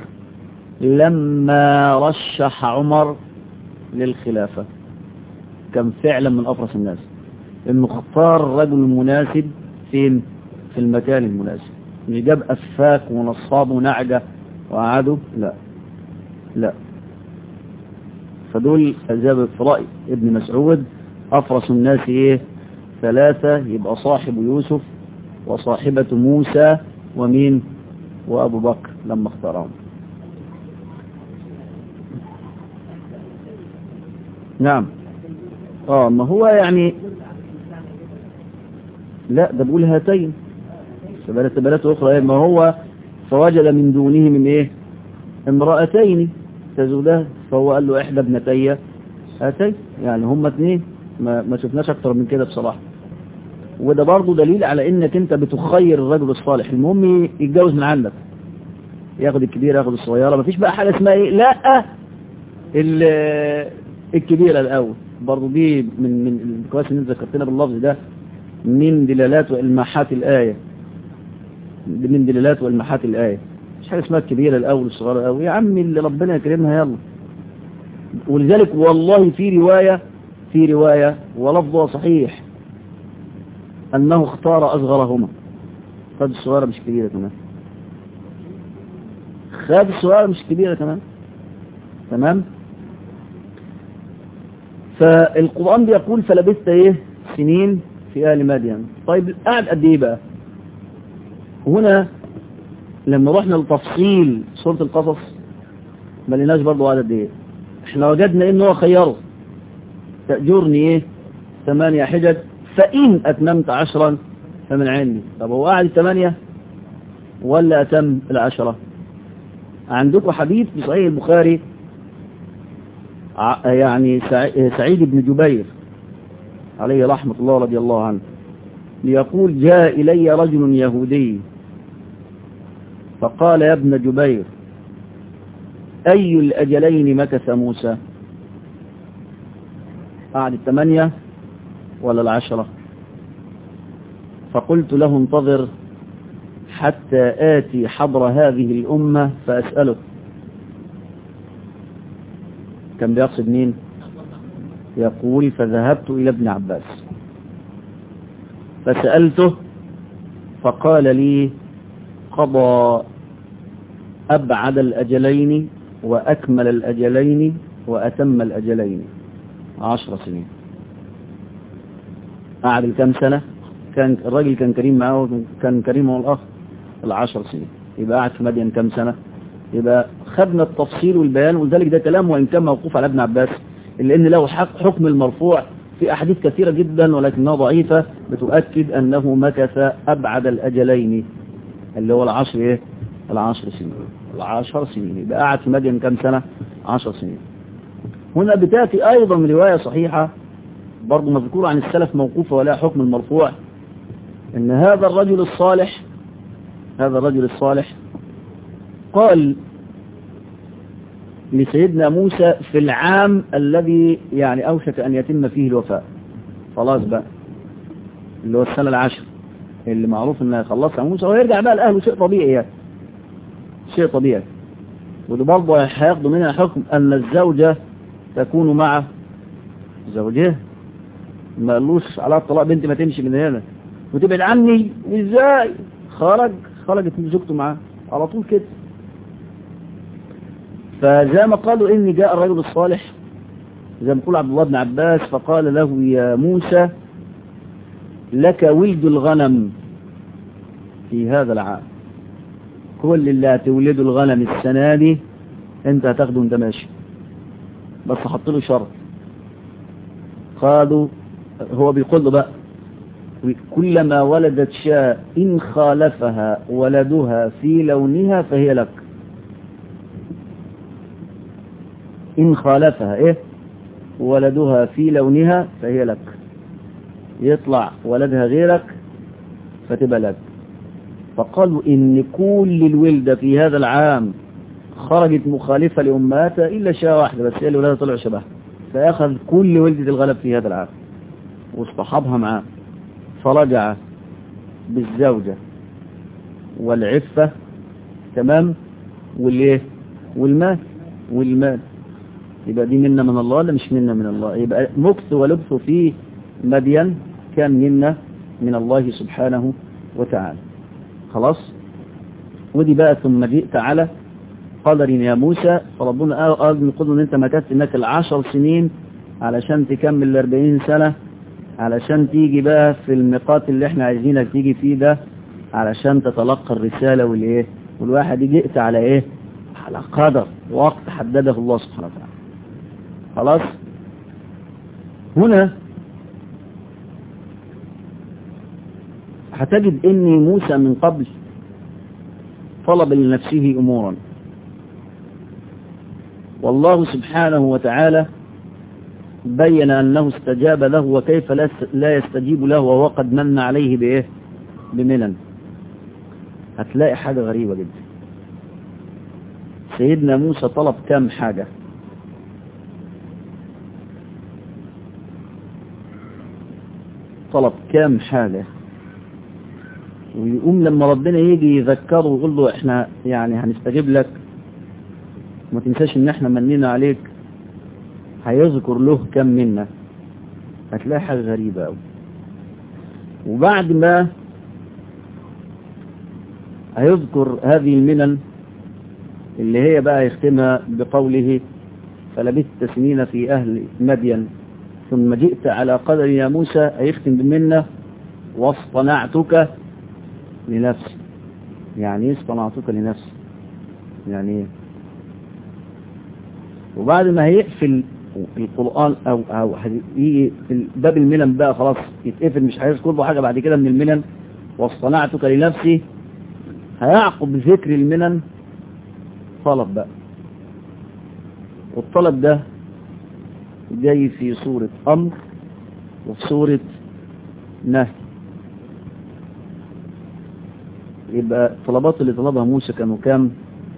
لما رشح عمر للخلافة كان فعلا من أفرس الناس انه اختار الرجل المناسب فين في المكان المناسب مش جاب أفاك ونصاب ونعجة وقعدوا لا لا فدول أجاب في رأي ابن مسعود أفرس الناس إيه ثلاثة يبقى صاحب يوسف وصاحبة موسى ومين وأبو بكر لما اختارهم نعم اه ما هو يعني لا ده بقول هاتين سبالة بلات أخرى ما هو فوجد من دونه من إيه امرأتين تزودان فهو قال له إحدى ابنتي هاتين يعني هم اثنين ما, ما شفناش أكتر من كده بصراحة وده برضه دليل على إنك أنت بتخير الرجل الصالح المهم يتجوز من عندك ياخد الكبيرة ياخد الصغيرة مفيش بقى حاجة اسمها إيه لا الكبيرة الأول برضه دي من من كويس إن أنت ذكرتنا باللفظ ده من دلالات والماحات الآية من دلالات والماحات الآية مش حاجة اسمها الكبيرة الأول الصغيرة الأول يا عمي اللي ربنا يكرمها يلا ولذلك والله في رواية في رواية ولفظها صحيح أنه اختار أصغرهما خد الصغيرة مش كبيرة كمان خد الصغيرة مش كبيرة كمان تمام فالقرآن بيقول فلبثت ايه سنين في آل مدين طيب قعد قد ايه بقى هنا لما رحنا لتفصيل سورة القصص ما لقيناش برضه قعد قد ايه احنا وجدنا ان هو خيره تأجرني ايه ثمانية حجج فإن أتممت عشرا فمن عندي طب هو قاعد ثمانية ولا أتم العشرة عندكم حديث في صحيح البخاري يعني سعيد بن جبير عليه رحمة الله رضي الله عنه ليقول جاء إلي رجل يهودي فقال يا ابن جبير أي الأجلين مكث موسى قعد الثمانية ولا العشرة فقلت له انتظر حتى آتي حضر هذه الأمة فأسأله كان بيقصد مين يقول فذهبت إلى ابن عباس فسألته فقال لي قضى أبعد الأجلين وأكمل الأجلين وأتم الأجلين عشر سنين قعد كم سنة كان الراجل كان كريم معه كان كريم هو الأخ العشر سنين يبقى قعد في مدين كم سنة يبقى خدنا التفصيل والبيان ولذلك ده كلام وإن كان موقوف على ابن عباس إلا إن له حق حكم المرفوع في أحاديث كثيرة جدا ولكنها ضعيفة بتؤكد أنه مكث أبعد الأجلين اللي هو العشر إيه العشر سنين العشر سنين يبقى قعد في مدين كم سنة عشر سنين هنا بتأتي أيضا رواية صحيحة برضو مذكور عن السلف موقوفة ولا حكم المرفوع ان هذا الرجل الصالح هذا الرجل الصالح قال لسيدنا موسى في العام الذي يعني أوشك أن يتم فيه الوفاء خلاص بقى اللي هو السنة العشر اللي معروف انه يخلصها موسى ويرجع بقى لأهله شيء طبيعي يعني شيء طبيعي وده برضه هياخدوا منها حكم أن الزوجة تكون مع زوجها ما قالوش على الطلاق بنت ما تمشي من هنا وتبعد عني ازاي خرج خرجت من زوجته معاه على طول كده فزي ما قالوا إن جاء الرجل الصالح زي ما يقول عبد الله بن عباس فقال له يا موسى لك ولد الغنم في هذا العام كل اللي هتولده الغنم السنة دي انت هتاخده انت ماشي بس حط له شرط قالوا هو بيقول له بقى كلما ولدت شاء إن خالفها ولدها في لونها فهي لك إن خالفها إيه ولدها في لونها فهي لك يطلع ولدها غيرك فتبقى لك فقالوا إن كل الولدة في هذا العام خرجت مخالفة لأمهاتها إلا شاة واحدة بس هي الولادة طلعوا شبهها فأخذ كل ولدة الغلب في هذا العام واصطحبها معاه فرجع بالزوجة والعفة تمام والايه والمال والمال يبقى دي منا من الله ولا مش منا من الله يبقى مكث ولبث في مدين كان منا من الله سبحانه وتعالى خلاص ودي بقى ثم جئت على قدر يا موسى فربنا قال من قدر ان انت مكثت انك العشر سنين علشان تكمل الاربعين سنة علشان تيجي بقى في الميقات اللي احنا عايزينك تيجي فيه ده علشان تتلقى الرسالة والايه والواحد جئت على ايه على قدر وقت حدده الله سبحانه وتعالى خلاص هنا هتجد ان موسى من قبل طلب لنفسه امورا والله سبحانه وتعالى بين أنه استجاب له وكيف لا يستجيب له وهو قد من عليه بإيه بمنن هتلاقي حاجة غريبة جدا سيدنا موسى طلب كام حاجة طلب كام حاجة ويقوم لما ربنا يجي يذكره ويقول له احنا يعني هنستجيب لك ما تنساش ان احنا منينا عليك هيذكر له كم منا هتلاقي حاجة غريبة قوي وبعد ما هيذكر هذه المنن اللي هي بقى يختمها بقوله فلبثت سنين في أهل مدين ثم جئت على قدر يا موسى هيختم بمنة واصطنعتك لنفسي يعني ايه اصطنعتك لنفسي يعني ايه وبعد ما هيقفل القرآن أو أو يجي باب المنن بقى خلاص يتقفل مش هيذكر له حاجة بعد كده من المنن واصطنعتك لنفسي هيعقب ذكر المنن طلب بقى والطلب ده جاي في صورة أمر وفي صورة نهي يبقى الطلبات اللي طلبها موسى كانوا كام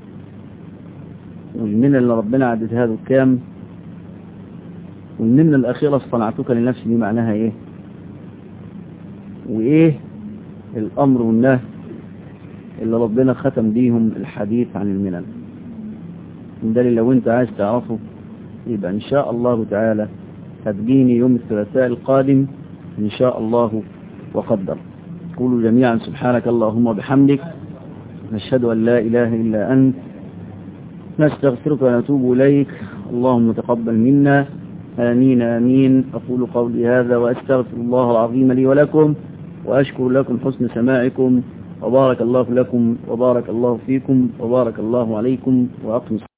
والمنة اللي ربنا عددها له كام والمنة الأخيرة اصطنعتك لنفسي دي معناها ايه وايه الأمر والنهي اللي ربنا ختم بيهم الحديث عن المنن ده اللي لو انت عايز تعرفه يبقى ان شاء الله تعالى هتجيني يوم الثلاثاء القادم ان شاء الله وقدر قولوا جميعا سبحانك اللهم وبحمدك نشهد أن لا إله إلا أنت نستغفرك ونتوب إليك اللهم تقبل منا آمين آمين أقول قولي هذا وأستغفر الله العظيم لي ولكم وأشكر لكم حسن سماعكم وبارك الله لكم وبارك الله فيكم وبارك الله عليكم وأقم